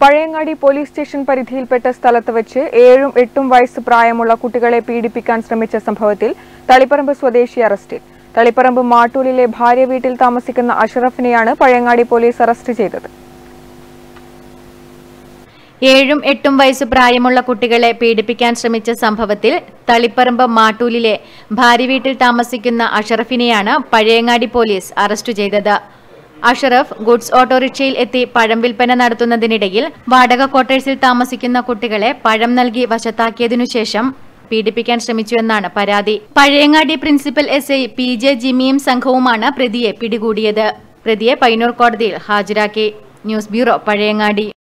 Pazhayangadi police station പരിധിയിൽപ്പെട്ട സ്ഥലത്ത് വെച്ച് ഏഴും എട്ടും വയസ്സ് പ്രായമുള്ള കുട്ടികളെ പീഡിപ്പിക്കാൻ ശ്രമിച്ച സംഭവത്തിൽ തളിപ്പറമ്പ് സ്വദേശി അറസ്റ്റിൽ തളിപ്പറമ്പ് മാട്ടൂലിലെ ഭാര്യ വീട്ടിൽ താമസിക്കുന്ന അഷറഫിനെയാണ് പഴയങ്ങാടി പോലീസ് അറസ്റ്റ് ചെയ്തത് ഏഴും എട്ടും വയസ്സ് പ്രായമുള്ള കുട്ടികളെ പീഡിപ്പിക്കാൻ ശ്രമിച്ച സംഭവത്തിൽ തളിപ്പറമ്പ് മാട്ടൂലിലെ ഭാര്യ വീട്ടിൽ താമസിക്കുന്ന അഷറഫിനെയാണ് പഴയങ്ങാടി പോലീസ് അറസ്റ്റ് ചെയ്തത് അഷറഫ് ഗുഡ്സ് ഓട്ടോറിക്ഷയിൽ എത്തി പഴം വിൽപ്പന നടത്തുന്നതിനിടയിൽ വാടക ക്വാർട്ടേഴ്സിൽ താമസിക്കുന്ന കുട്ടികളെ പഴം നൽകി വശത്താക്കിയതിനു ശേഷം പീഡിപ്പിക്കാൻ ശ്രമിച്ചുവെന്നാണ് പരാതി Pazhayangadi principal S I P J ജിമ്മിയും സംഘവുമാണ് പ്രതിയെ പിടികൂടിയത് പ്രതിയെ പൈനൂർ കോടതിയിൽ ഹാജരാക്കി ന്യൂസ് ബ്യൂറോ പഴയങ്ങാടി